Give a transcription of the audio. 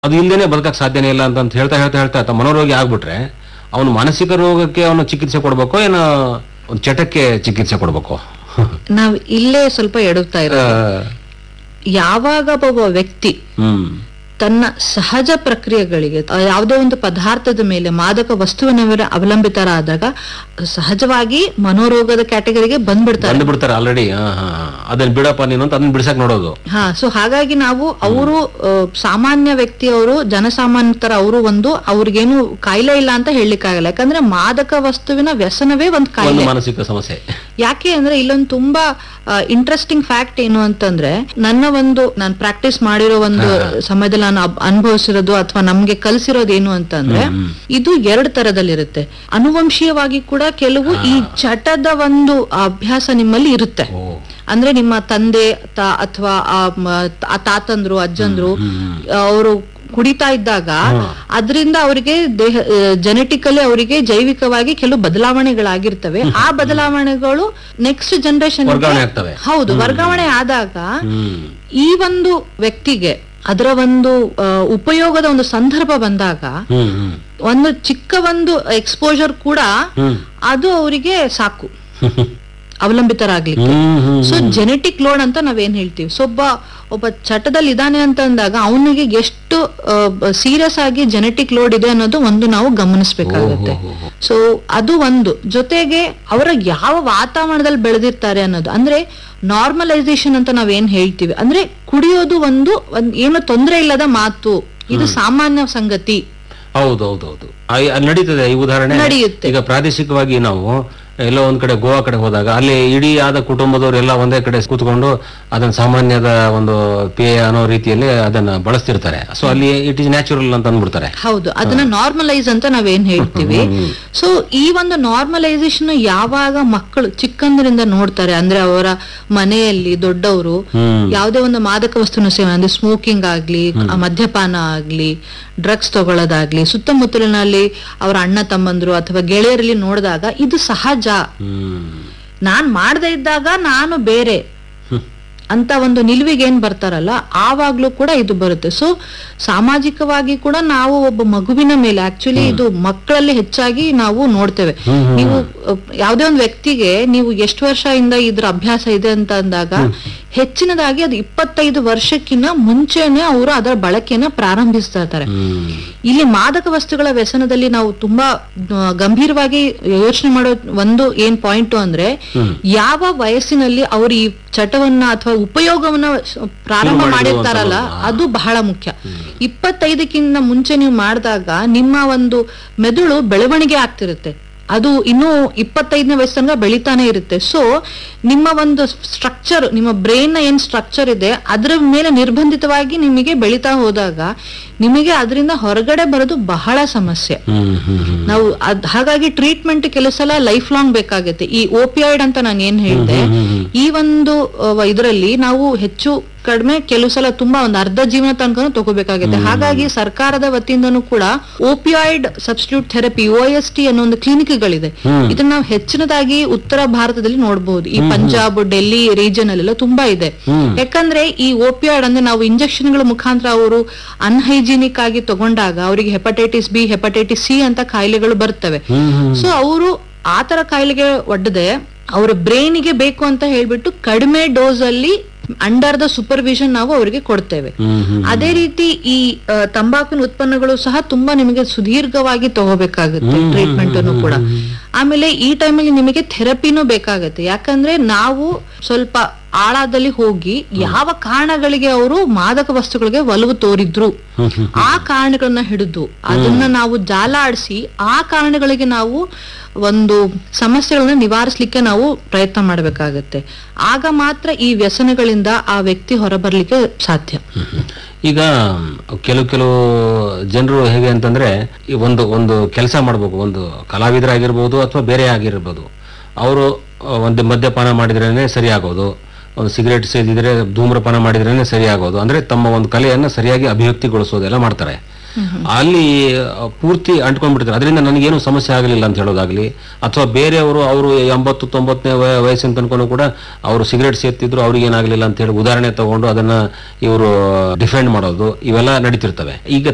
ಅದು ಇಲ್ದೇನೆ ಬದುಕಕ್ ಸಾಧ್ಯನೇ ಇಲ್ಲ ಅಂತ ಅಂತ ಹೇಳ್ತಾ ಹೇಳ್ತಾ ಹೇಳ್ತಾ ಆತ ಮನೋರೋಗಿ ಆಗ್ಬಿಟ್ರೆ ಅವನು ಮಾನಸಿಕ ರೋಗಕ್ಕೆ ಅವನು ಚಿಕಿತ್ಸೆ ಕೊಡ್ಬೇಕೋ ಏನೋ ಒಂದು ಚಟಕ್ಕೆ ಚಿಕಿತ್ಸೆ ಕೊಡ್ಬೇಕು ನಾವ್ ಇಲ್ಲೇ ಸ್ವಲ್ಪ ಎಡುತ್ತಾ ಇರೋದು ಯಾವಾಗ ಒಬ್ಬ ವ್ಯಕ್ತಿ ಹ್ಮ್ ತನ್ನ ಸಹಜ ಪ್ರಕ್ರಿಯೆಗಳಿಗೆ ಆ, ಯಾವುದೋ ಒಂದು ಪದಾರ್ಥದ ಮೇಲೆ ಮಾದಕ ವಸ್ತುವಿನ ಮೇಲೆ ಅವಲಂಬಿತರಾದಾಗ ಸಹಜವಾಗಿ ಮನೋರೋಗದ ಕ್ಯಾಟಗರಿಗೆ ಬಂದ್ಬಿಡ್ತಾರೆ ಬಂದು ಬಿಡ್ತಾರೆ ಆಲ್ರೆಡಿ ಅದನ್ನ ಬಿಡಪ್ಪ ನೀನು ಅಂತ ಅದನ್ನ ಬಿಡ್ಸಕ್ ನೋಡೋದು ಹಾ ಸೊ ಹಾಗಾಗಿ ನಾವು ಅವರು ಸಾಮಾನ್ಯ ವ್ಯಕ್ತಿಯವರು ಜನಸಾಮಾನ್ಯ ತರ ಅವರು ಒಂದು ಅವ್ರಿಗೇನು ಕಾಯಿಲೆ ಇಲ್ಲ ಅಂತ ಹೇಳಲಿಕ್ಕಾಗಲ್ಲ ಯಾಕಂದ್ರೆ ಮಾದಕ ವಸ್ತುವಿನ ವ್ಯಸನವೇ ಒಂದು ಒಂದು ಕಾಯಿಲೆ ಮಾನಸಿಕ ಸಮಸ್ಯೆ ಯಾಕೆ ಅಂದ್ರೆ ಇಲ್ಲೊಂದು ತುಂಬಾ ಇಂಟ್ರೆಸ್ಟಿಂಗ್ ಫ್ಯಾಕ್ಟ್ ಏನು ಅಂತಂದ್ರೆ ನನ್ನ ಒಂದು ನಾನು ಪ್ರಾಕ್ಟೀಸ್ ಮಾಡಿರೋ ಒಂದು ಸಮಯದಲ್ಲಿ ನಾನು ಅಬ್- ಅನುಭವಿಸಿರೋದು ಅಥವಾ ನಮ್ಗೆ ಕಲ್ಸಿರೋದು ಏನು ಅಂತಂದ್ರೆ ಇದು ಎರಡು ತರದಲ್ಲಿರುತ್ತೆ ಅನುವಂಶೀಯವಾಗಿ ಕೂಡ ಕೆಲವು ಈ ಚಟದ ಒಂದು ಅಭ್ಯಾಸ ನಿಮ್ಮಲ್ಲಿ ಇರುತ್ತೆ ಓ ಅಂದ್ರೆ ನಿಮ್ಮ ತಂದೆ ತ- ಅಥವಾ ಆ ಮ- ಆ ತಾತಂದ್ರು ಅಜ್ಜಂದ್ರು ಅವರು ಕುಡಿತಾ ಇದ್ದಾಗ ಅದರಿಂದ ಅವರಿಗೆ ದೇಹ ಜೆನೆಟಿಕಲಿ ಅವರಿಗೆ ಜೈವಿಕವಾಗಿ ಕೆಲವು ಬದಲಾವಣೆಗಳಾಗಿರ್ತವೆ ಆ ಬದಲಾವಣೆಗಳು ನೆಕ್ಸ್ಟ್ ಜನರೇಷನ್ ವರ್ಗಾವಣೆ ಆಗ್ತವೆ ಹೌದು ವರ್ಗಾವಣೆ ಆದಾಗ ಹ್ಮ್ ಈ ಒಂದು ವ್ಯಕ್ತಿಗೆ ಅದರ ಒಂದು ಆ, ಉಪಯೋಗದ ಒಂದು ಸಂದರ್ಭ ಬಂದಾಗ ಹ್ಮ್ ಹ್ಮ್ ಒಂದು ಚಿಕ್ಕ ಒಂದು ಎಕ್ಸ್ಪೋಜರ್ ಕೂಡ ಹ್ಮ್ ಅದು ಅವರಿಗೆ ಸಾಕು ಅವಲಂಬಿತರಾಗ್ಲಿಕ್ಕೆ hmm hmm so genetic load ಅಂತ ನಾವೇನ್ ಹೇಳ್ತೀವಿ ಸೊ ಒಬ್ಬ ಒಬ್ಬ ಚಟದಲ್ಲಿ ಇದಾನೆ ಅಂತ ಅಂದಾಗ ಅವನಿಗೆ ಎಷ್ಟು ಸೀರಿಯಸ್ ಆಗಿ ಜೆನೆಟಿಕ್ ಲೋಡ್ ಇದೆ ಅನ್ನೋದು ಒಂದು ನಾವು ಗಮನಿಸಬೇಕಾಗುತ್ತೆ ಸೊ ಅದು ಒಂದು ಜೊತೆಗೆ ಅವರ ಯಾವ ವಾತಾವರಣದಲ್ಲಿ ಬೆಳೆದಿರ್ತಾರೆ ಅನ್ನೋದು ಅಂದ್ರೆ ನಾರ್ಮಲೈಸೇಷನ್ ಅಂತ ನಾವೇನ್ ಹೇಳ್ತೀವಿ ಅಂದ್ರೆ ಕುಡಿಯೋದು ಒಂದು ಒಂದ್ ಏನು ತೊಂದರೆ ಇಲ್ಲದ ಮಾತು ಇದು ಸಾಮಾನ್ಯ ಸಂಗತಿ ಹೌದು ಹೌದು ಹೌದು ಆ- ಅಲ್ಲಿ ನಡೀತದೆ ಈ ಉದಾಹರಣೆ ನಡೆಯುತ್ತೆ. ಈಗ ಪ್ರಾದೇಶಿಕವಾಗಿ ನಾವು ಎಲ್ಲೋ ಒಂದ್ ಕಡೆ ಗೋವಾ ಕಡೆ ಹೋದಾಗ ಅಲ್ಲಿ ಇಡೀ ಆದ ಕುಟುಂಬದವರೆಲ್ಲ ಒಂದೇ ಕಡೆ ಕೂತ್ಕೊಂಡು ಅದನ್ನ ಸಾಮಾನ್ಯದ ಒಂದು ಪೇಯ ಅನ್ನೋ ರೀತಿಯಲ್ಲಿ ಅದನ್ನ ಬಳಸ್ತಿರ್ತಾರೆ ಸೊ ಅಲ್ಲಿ ಇಟ್ ಇಸ್ ನ್ಯಾಚುರಲ್ ಅಂತ ಅಂದ್ಬಿಡ್ತಾರೆ ಹೌದು ಅದನ್ನ ನಾರ್ಮಲೈಸ್ ಅಂತ ನಾವೇನ್ ಹೇಳ್ತೀವಿ ಸೊ ಈ ಒಂದು ನಾರ್ಮಲೈಸೇಷನ್ ಯಾವಾಗ ಮಕ್ಕಳು ಚಿಕ್ಕಂದ್ರಿಂದ ನೋಡ್ತಾರೆ ಅಂದ್ರೆ ಅವರ ಮನೆಯಲ್ಲಿ ದೊಡ್ಡವರು ಹ್ಮ್ ಯಾವುದೇ ಒಂದು ಮಾದಕ ವಸ್ತುನ ಸೇವನೆ ಅಂದ್ರೆ ಸ್ಮೋಕಿಂಗ್ ಆಗ್ಲಿ ಆ ಮದ್ಯಪಾನ ಆಗ್ಲಿ ಡ್ರಗ್ಸ್ ತಗೊಳ್ಳೋದಾಗ್ಲಿ ಸುತ್ತಮುತ್ತಲಿನಲ್ಲಿ ಅವರ ಅಣ್ಣ ತಮ್ಮಂದ್ರು ಅಥವಾ ಗೆಳೆಯರಲ್ಲಿ ನೋಡಿದಾಗ ಇದು ಸಹಜ ಹ್ಮ್ ನಾನ್ ಮಾಡದೇ ಇದ್ದಾಗ ನಾನು ಬೇರೆ ಅಂತ ಒಂದು ನಿಲುವಿಗೆ ಏನ್ ಬರ್ತಾರಲ್ಲ ಆವಾಗ್ಲೂ ಕೂಡ ಇದು ಬರುತ್ತೆ ಸೊ ಸಾಮಾಜಿಕವಾಗಿ ಕೂಡ ನಾವು ಒಬ್ಬ ಮಗುವಿನ ಮೇಲೆ ಆಕ್ಚುಲಿ ಇದು ಮಕ್ಕಳಲ್ಲಿ ಹೆಚ್ಚಾಗಿ ನಾವು ನೋಡ್ತೇವೆ ನೀವು ಅಹ್, ಯಾವುದೇ ಒಂದು ವ್ಯಕ್ತಿಗೆ ನೀವು ಎಷ್ಟು ವರ್ಷದಿಂದ ಇದ್ರ ಅಭ್ಯಾಸ ಇದೆ ಅಂತ ಅಂದಾಗ ಹೆಚ್ಚಿನದಾಗಿ ಅದು ಇಪ್ಪತ್ತೈದು ವರ್ಷಕ್ಕಿಂತ ಮುಂಚೆನೆ ಅವರು ಅದರ ಬಳಕೆನ ಪ್ರಾರಂಭಿಸ್ತಾ ಇರ್ತಾರೆ ಹ್ಮ್ ಇಲ್ಲಿ ಮಾದಕ ವಸ್ತುಗಳ ವ್ಯಸನದಲ್ಲಿ ನಾವು ತುಂಬಾ ಆ, ಗಂಭೀರವಾಗಿ ಯೋಚನೆ ಮಾಡೋ ಒಂದು ಏನ್ ಪಾಯಿಂಟ್ ಅಂದ್ರೆ ಯಾವ ವಯಸ್ಸಿನಲ್ಲಿ ಅವರು ಈ ಚಟವನ್ನ ಅಥವಾ ಉಪಯೋಗವನ್ನ ಸ- ಪ್ರಾರಂಭ ಮಾಡಿರ್ತಾರಲ್ಲ ಅದು ಬಹಳ ಮುಖ್ಯ ಇಪ್ಪತ್ತೈದಕ್ಕಿಂತ ಮುಂಚೆ ನೀವು ಮಾಡಿದಾಗ ನಿಮ್ಮ ಒಂದು ಮೆದುಳು ಬೆಳವಣಿಗೆ ಆಗ್ತಿರುತ್ತೆ ಅದು ಇನ್ನೂ ಇಪ್ಪತ್ತೈದನೇ ವಯಸ್ಸು ತನಕ ಬೆಳಿತಾನೆ ಇರುತ್ತೆ ಸೊ ನಿಮ್ಮ ಒಂದು ಸ್ಟ್ರಕ್ಚರ್ ನಿಮ್ಮ ಬ್ರೈನ್ ನ ಏನ್ ಸ್ಟ್ರಕ್ಚರ್ ಇದೆ ಅದರ ಮೇಲೆ ನಿರ್ಬಂಧಿತವಾಗಿ ನಿಮಗೆ ಬೆಳಿತಾ ಹೋದಾಗ ನಿಮಗೆ ಅದರಿಂದ ಹೊರಗಡೆ ಬರೋದು ಬಹಳ ಸಮಸ್ಯೆ ಹ್ಮ್ ಹ್ಮ್ ಹ್ಮ್ ನಾವು ಅದ್ ಹಾಗಾಗಿ ಟ್ರೀಟ್ಮೆಂಟ್ ಕೆಲವು ಸಲ ಲೈಫ್ ಲಾಂಗ್ ಬೇಕಾಗುತ್ತೆ ಈ ಓಪಿಯಾಯ್ಡ್ ಅಂತ ನಾನು ಏನ್ ಹೇಳ್ದೆ ಈ ಒಂದು ಇದರಲ್ಲಿ ನಾವು ಹೆಚ್ಚು ಕಡಿಮೆ ಕೆಲವು ಸಲ ತುಂಬಾ ಒಂದು ಅರ್ಧ ಜೀವನ ತನಕ ತಗೋಬೇಕಾಗುತ್ತೆ ಹಾಗಾಗಿ ಸರ್ಕಾರದ ವತಿಯಿಂದನೂ ಕೂಡ opioid substitute therapy O S T ಅನ್ನೋ ಒಂದು ಕ್ಲಿನಿಕ್ಗಳಿದೆ ಇದನ್ನ ನಾವು ಹೆಚ್ಚಿನದಾಗಿ ಉತ್ತರ ಭಾರತದಲ್ಲಿ ನೋಡಬಹುದು ಈ ಪಂಜಾಬ್ ಡೆಲ್ಲಿ ರೀಜನ್ ಅಲ್ಲೆಲ್ಲ ತುಂಬಾ ಇದೆ ಯಾಕಂದ್ರೆ ಈ ಓಪಿಯಾಯ್ಡ್ ಅಂದ್ರೆ ನಾವು ಇಂಜೆಕ್ಷನ್ಗಳ ಮುಖಾಂತರ ಅವರು ಅನ್ಹೈಜಿನಿಕ್ ಆಗಿ ತಗೊಂಡಾಗ ಅವರಿಗೆ ಹೆಪಟೈಟಿಸ್ ಬಿ ಹೆಪಟೈಟಿಸ್ ಸಿ ಅಂತ ಕಾಯಿಲೆಗಳು ಬರ್ತವೆ ಸೊ ಅವರು ಆತರ ಕಾಯಿಲೆಗೆ ಒಡ್ಡದೆ ಅವರ ಬ್ರೈನಿಗೆ ಬೇಕು ಅಂತ ಹೇಳ್ಬಿಟ್ಟು ಕಡಿಮೆ ಡೋಸ್ ಅಲ್ಲಿ ಅಂಡರ್ ದ ಸೂಪರ್ವಿಷನ್ ನಾವು ಅವರಿಗೆ ಕೊಡ್ತೇವೆ ಹ್ಮ್ ಹ್ಮ್ ಅದೇ ರೀತಿ ಈ ಆ, ತಂಬಾಕಿನ ಉತ್ಪನ್ನಗಳು ಸಹ ತುಂಬಾ ನಿಮಗೆ ಸುದೀರ್ಘವಾಗಿ ತಗೋಬೇಕಾಗುತ್ತೆ ಟ್ರೀಟ್ಮೆಂಟ್ ಅನ್ನು ಕೂಡ ಆಮೇಲೆ ಈ ಟೈಮಲ್ಲಿ ನಿಮಗೆ ಥೆರಪಿನೂ ಬೇಕಾಗತ್ತೆ ಯಾಕಂದ್ರೆ ನಾವು ಸ್ವಲ್ಪ ಆಳದಲ್ಲಿ ಹೋಗಿ ಯಾವ ಕಾರಣಗಳಿಗೆ ಅವರು ಮಾದಕ ವಸ್ತುಗಳಿಗೆ ಒಲವು ತೋರಿದ್ರು ಆ ಕಾರಣಗಳನ್ನ ಹಿಡಿದು ಅದನ್ನ ನಾವು ಜಾಲ ಆಡಿಸಿ ಆ ಕಾರಣಗಳಿಗೆ ನಾವು ಒಂದು ಸಮಸ್ಯೆಗಳನ್ನ ನಿವಾರಿಸ್ಲಿಕ್ಕೆ ನಾವು ಪ್ರಯತ್ನ ಮಾಡ್ಬೇಕಾಗತ್ತೆ ಆಗ ಮಾತ್ರ ಈ ವ್ಯಸನಗಳಿಂದ ಆ ವ್ಯಕ್ತಿ ಹೊರಬರ್ಲಿಕ್ಕೆ ಸಾಧ್ಯ ಈಗ ಕೆಲವು ಕೆಲವು ಜನರು ಹೇಗೆ ಅಂತಂದ್ರೆ ಈ ಒಂದು ಒಂದು ಕೆಲಸ ಮಾಡ್ಬೇಕು ಒಂದು ಕಲಾವಿದರಾಗಿರ್ಬೋದು ಅಥವಾ ಬೇರೆ ಆಗಿರ್ಬೋದು ಅವರು ಒಂದು ಮದ್ಯಪಾನ ಮಾಡಿದ್ರೇನೆ ಸರಿ ಆಗೋದು ಒಂದು ಸಿಗರೇಟ್ ಸೇದಿದ್ರೆ ಧೂಮ್ರಪಾನ ಮಾಡಿದ್ರೇನೆ ಸರಿ ಆಗೋದು ಅಂದ್ರೆ ತಮ್ಮ ಒಂದು ಕಲೆಯನ್ನ ಸರಿಯಾಗಿ ಅಭಿವ್ಯಕ್ತಿಗೊಳಿಸೋದೆಲ್ಲ ಮಾಡ್ತಾರೆ ಅಲ್ಲಿ ಅಹ್, ಪೂರ್ತಿ ಅಂಟ್ಕೊಂಡ್ಬಿಡ್ತಾರೆ ಅದರಿಂದ ನನಗೇನು ಸಮಸ್ಯೆ ಆಗಲಿಲ್ಲ ಅಂತ ಹೇಳೋದಾಗ್ಲಿ ಅಥವಾ ಬೇರೆಯವರು ಅವರು ಎಂಬತ್ತು ತೊಂಬತ್ತನೇ ವಯ- ವಯಸ್ಸಿನ ತನಕನೂ ಕೂಡ ಅವರು ಸಿಗರೇಟ್ ಸೇರ್ತಿದ್ರು ಅವ್ರಿಗೆ ಏನಾಗಲಿಲ್ಲ ಅಂತ ಹೇಳಿ ಉದಾಹರಣೆ ತಗೊಂಡು ಅದನ್ನ ಇವರು ಡಿಫೆಂಡ್ ಮಾಡೋದು ಇವೆಲ್ಲ ನಡೀತಿರ್ತವೆ ಈಗ